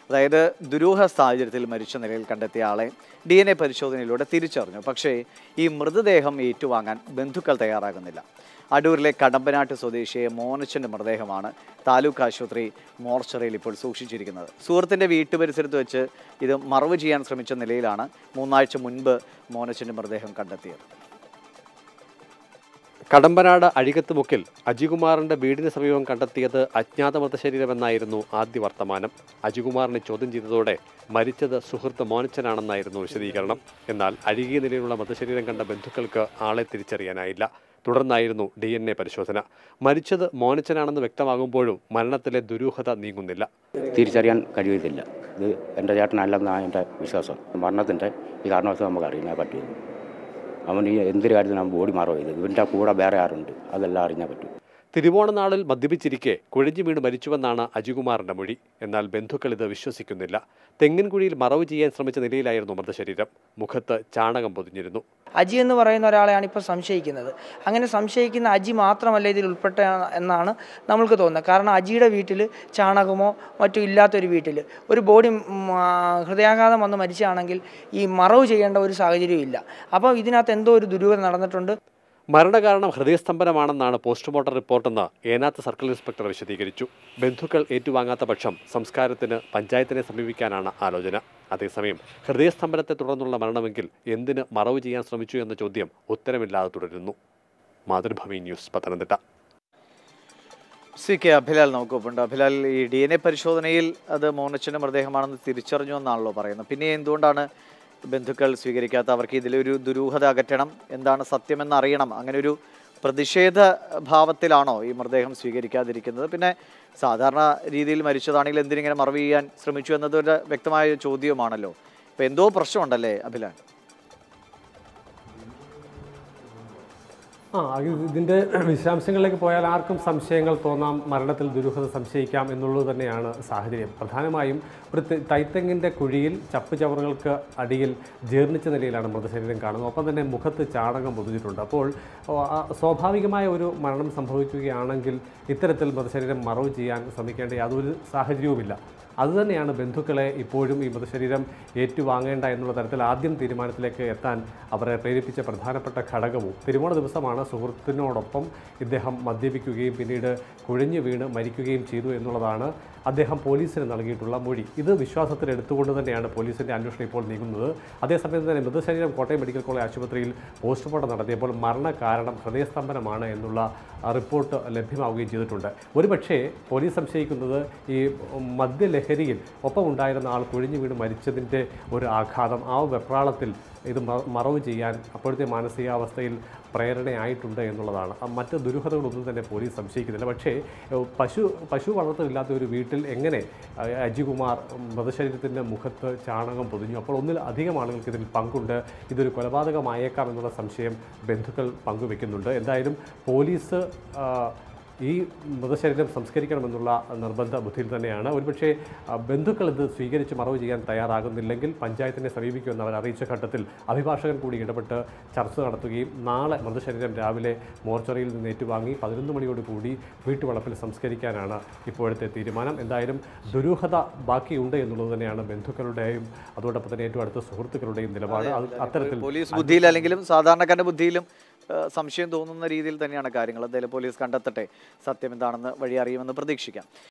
അതായത് ദുരൂഹ സാഹചര്യത്തിൽ മരിച്ച നിലയിൽ കണ്ടെത്തിയ ആളെ ഡി എൻ എ പരിശോധനയിലൂടെ തിരിച്ചറിഞ്ഞു പക്ഷേ ഈ മൃതദേഹം ഏറ്റുവാങ്ങാൻ ബന്ധുക്കൾ തയ്യാറാകുന്നില്ല അടൂരിലെ കടമ്പനാട്ട് സ്വദേശിയെ മോനച്ചൻ്റെ മൃതദേഹമാണ് താലൂക്ക് ആശുപത്രി മോർച്ചറിയിൽ ഇപ്പോൾ സൂക്ഷിച്ചിരിക്കുന്നത് സുഹൃത്തിൻ്റെ വീട്ടുപരിസരത്ത് വെച്ച് ഇത് മറവ് ചെയ്യാൻ ശ്രമിച്ച നിലയിലാണ് മൂന്നാഴ്ച മുൻപ് മോനച്ചൻ്റെ മൃതദേഹം കണ്ടെത്തിയത് കടമ്പനാട് അഴികത്തുമുക്കിൽ അജികുമാറിന്റെ വീടിന് സമീപം കണ്ടെത്തിയത് അജ്ഞാത മൃതശരീരമെന്നായിരുന്നു ആദ്യ വർത്തമാനം അജികുമാറിനെ ചോദ്യം ചെയ്തതോടെ മരിച്ചത് സുഹൃത്ത് മോനച്ചനാണെന്നായിരുന്നു വിശദീകരണം എന്നാൽ അഴുകിയ നിലയിലുള്ള മൃതശരീരം കണ്ട ബന്ധുക്കൾക്ക് ആളെ തിരിച്ചറിയാനായില്ല തുടർന്നായിരുന്നു ഡി എൻ എ പരിശോധന മരിച്ചത് മോനച്ചനാണെന്ന് വ്യക്തമാകുമ്പോഴും മരണത്തിലെ ദുരൂഹത നീങ്ങുന്നില്ല തിരിച്ചറിയാൻ കഴിയത്തില്ല ഇത് എൻ്റെ ചേട്ടനല്ലെന്നാണ് എൻ്റെ വിശ്വാസം മരണത്തിൻ്റെ ഈ കാരണവശാൽ നമുക്ക് അറിയാൻ പറ്റുമോ അവൻ ഈ എന്തൊരു കാര്യത്തിനും ബോഡി മാറോ ചെയ്ത് ഇവൻ്റെ കൂടെ വേറെ ആരുണ്ട് അതെല്ലാം അറിഞ്ഞാൽ പറ്റും തിരുവോണനാളിൽ മദ്യപിച്ചിരിക്കെ കുഴഞ്ഞു വീണ് മരിച്ചുവെന്നാണ് അജികുമാറിന്റെ മൊഴി എന്നാൽ ബന്ധുക്കൾ ഇത് വിശ്വസിക്കുന്നില്ല തെങ്ങിൻകുഴിയിൽ മറവ് ചെയ്യാൻ ശ്രമിച്ച നിലയിലായിരുന്നു മൃതശരീരം മുഖത്ത് ചാണകം പൊതിഞ്ഞിരുന്നു അജി എന്ന് പറയുന്ന ഒരാളെയാണ് ഇപ്പോൾ സംശയിക്കുന്നത് അങ്ങനെ സംശയിക്കുന്ന അജി മാത്രമല്ല ഇതിൽ ഉൾപ്പെട്ട എന്നാണ് നമ്മൾക്ക് തോന്നുന്നത് കാരണം അജിയുടെ വീട്ടിൽ ചാണകമോ മറ്റോ ഇല്ലാത്തൊരു വീട്ടിൽ ഒരു ബോഡി ഉം, ആ, ഹൃദയാഘാതം വന്ന് മരിച്ചാണെങ്കിൽ ഈ മറവ് ചെയ്യേണ്ട ഒരു സാഹചര്യവും ഇല്ല അപ്പോൾ ഇതിനകത്ത് എന്തോ ഒരു ദുരൂഹത നടന്നിട്ടുണ്ട് മരണകാരണം ഹൃദയസ്തംഭനമാണെന്നാണ് പോസ്റ്റ്മോർട്ടം റിപ്പോർട്ടെന്ന് ഏനാത്ത് സർക്കിൾ ഇൻസ്പെക്ടർ വിശദീകരിച്ചു ബന്ധുക്കൾ ഏറ്റുവാങ്ങാത്ത പക്ഷം സംസ്കാരത്തിന് പഞ്ചായത്തിനെ സമീപിക്കാനാണ് ആലോചന അതേസമയം ഹൃദയസ്തംഭനത്തെ തുടർന്നുള്ള മരണമെങ്കിൽ എന്തിന് മറവ് ചെയ്യാൻ ശ്രമിച്ചു എന്ന ചോദ്യം ഉത്തരമില്ലാതെ തുടരുന്നു Mathrubhumi news Pathanamthitta C K Abhilal നമുക്കൊപ്പുണ്ട് അഭിലാൽ ഈ ഡി എൻ എ പരിശോധനയിൽ അത് മോനച്ചൻ്റെ മൃതദേഹമാണെന്ന് തിരിച്ചറിഞ്ഞു എന്നാണല്ലോ പറയുന്നത് പിന്നെ എന്തുകൊണ്ടാണ് ബന്ധുക്കൾ സ്വീകരിക്കാത്ത അവർക്ക് ഇതിലൊരു ദുരൂഹത അകറ്റണം എന്താണ് സത്യമെന്ന് അറിയണം അങ്ങനെ ഒരു പ്രതിഷേധ ഭാവത്തിലാണോ ഈ മൃതദേഹം സ്വീകരിക്കാതിരിക്കുന്നത് പിന്നെ സാധാരണ രീതിയിൽ മരിച്ചതാണെങ്കിൽ എന്തിനിങ്ങനെ മറവ് ചെയ്യാൻ ശ്രമിച്ചു എന്നതൊരു വ്യക്തമായ ചോദ്യവുമാണല്ലോ ഇപ്പം എന്തോ പ്രശ്നമുണ്ടല്ലേ അഭിലാൽ ആ ഇത് ഇതിൻ്റെ വിശദാംശങ്ങളിലേക്ക് പോയാൽ ആർക്കും സംശയങ്ങൾ തോന്നാം മരണത്തിൽ ദുരൂഹത സംശയിക്കാം എന്നുള്ളത് തന്നെയാണ് സാഹചര്യം പ്രധാനമായും ഒരു തെ- തൈത്തെങ്ങിൻ്റെ കുഴിയിൽ ചപ്പ് ചവറുകൾക്ക് അടിയിൽ ജീർണിച്ച നിലയിലാണ് മൃതശരീരം കാണുന്നത് ഒപ്പം തന്നെ മുഖത്ത് ചാണകം പൊതിഞ്ഞിട്ടുണ്ട് അപ്പോൾ ഓ, ആ, സ്വാഭാവികമായ ഒരു മരണം സംഭവിക്കുകയാണെങ്കിൽ ഇത്തരത്തിൽ മൃതശരീരം മറവ് ചെയ്യാൻ ശ്രമിക്കേണ്ട യാതൊരു സാഹചര്യവുമില്ല അതുതന്നെയാണ് ബന്ധുക്കളെ ഇപ്പോഴും ഈ മൃതശരീരം ഏറ്റുവാങ്ങേണ്ട എന്നുള്ള തരത്തിൽ ആദ്യം തീരുമാനത്തിലേക്ക് എത്താൻ അവരെ പ്രേരിപ്പിച്ച പ്രധാനപ്പെട്ട ഘടകവും തിരുവോണ ദിവസമാണ് സുഹൃത്തിനോടൊപ്പം ഇദ്ദേഹം മദ്യപിക്കുകയും പിന്നീട് കുഴഞ്ഞു വീണ് മരിക്കുകയും ചെയ്തു എന്നുള്ളതാണ് അദ്ദേഹം പോലീസിന് നൽകിയിട്ടുള്ള മൊഴി ഇത് വിശ്വാസത്തിൽ എടുത്തുകൊണ്ട് തന്നെയാണ് പോലീസിൻ്റെ അന്വേഷണം ഇപ്പോൾ നീങ്ങുന്നത് അതേസമയം തന്നെ മൃതശരീരം കോട്ടയം മെഡിക്കൽ കോളേജ് ആശുപത്രിയിൽ പോസ്റ്റ്മോർട്ടം നടത്തിയപ്പോൾ മരണകാരണം ഹൃദയസ്തംഭനമാണ് എന്നുള്ള ആ, റിപ്പോർട്ട് ലഭ്യമാവുകയും ചെയ്തിട്ടുണ്ട് ഒരുപക്ഷേ പോലീസ് സംശയിക്കുന്നത് ഈ മദ്യലഹരിയിൽ ഒപ്പം ഉണ്ടായിരുന്ന ആൾ കുഴിഞ്ഞു വീണ് മരിച്ചതിൻ്റെ ഒരു ആഘാതം ആ വെപ്രാളത്തിൽ ഇത് മ- മറവ് ചെയ്യാൻ അപ്പോഴത്തെ മാനസികാവസ്ഥയിൽ പ്രേരണയായിട്ടുണ്ട് എന്നുള്ളതാണ് ആ മറ്റ് ദുരൂഹതകളൊന്നും തന്നെ പോലീസ് സംശയിക്കുന്നില്ല പക്ഷേ ഏഹ്, പശു പശു വളർത്തലില്ലാത്ത ഒരു വീട്ടിൽ എങ്ങനെ അഹ്, അജികുമാർ മൃതശരീരത്തിൻ്റെ മുഖത്ത് ചാണകം പൊതിഞ്ഞു അപ്പോൾ ഒന്നിൽ അധികം ആളുകൾക്ക് ഇതിൽ പങ്കുണ്ട് ഇതൊരു കൊലപാതകമായേക്കാം എന്നുള്ള സംശയം ബന്ധുക്കൾ പങ്കുവെക്കുന്നുണ്ട് എന്തായാലും പോലീസ് ആ, ഈ മൃതശരീരം സംസ്കരിക്കണമെന്നുള്ള നിർബന്ധ ബുദ്ധിയിൽ തന്നെയാണ് ഒരുപക്ഷേ ആ, ബന്ധുക്കൾ ഇത് സ്വീകരിച്ച് മറവ് ചെയ്യാൻ തയ്യാറാകുന്നില്ലെങ്കിൽ പഞ്ചായത്തിനെ സമീപിക്കുമെന്ന് അവർ അറിയിച്ച ഘട്ടത്തിൽ അഭിഭാഷകൻ കൂടി ഇടപെട്ട് ചർച്ച നടത്തുകയും നാളെ മൃതശരീരം രാവിലെ മോർച്ചറിയിൽ നിന്ന് ഏറ്റുവാങ്ങി പതിനൊന്ന് മണിയോട് കൂടി വീട്ടുവളപ്പിൽ സംസ്കരിക്കാനാണ് ഇപ്പോഴത്തെ തീരുമാനം എന്തായാലും ദുരൂഹത ബാക്കിയുണ്ട് എന്നുള്ളത് തന്നെയാണ് ബന്ധുക്കളുടെയും അതോടൊപ്പം തന്നെ ഏറ്റവും അടുത്ത സുഹൃത്തുക്കളുടെയും നിലപാട് അത് അത്തരത്തിൽ പോലീസ് ബുദ്ധിയിലല്ലെങ്കിലും സാധാരണക്കാരന്റെ ബുദ്ധിയിലും ആ, സംശയം തോന്നുന്ന രീതിയിൽ തന്നെയാണ് കാര്യങ്ങൾ എന്തായാലും പോലീസ് കണ്ടെത്തട്ടെ സത്യം എന്താണെന്ന് വഴി അറിയുമെന്ന് പ്രതീക്ഷിക്കാം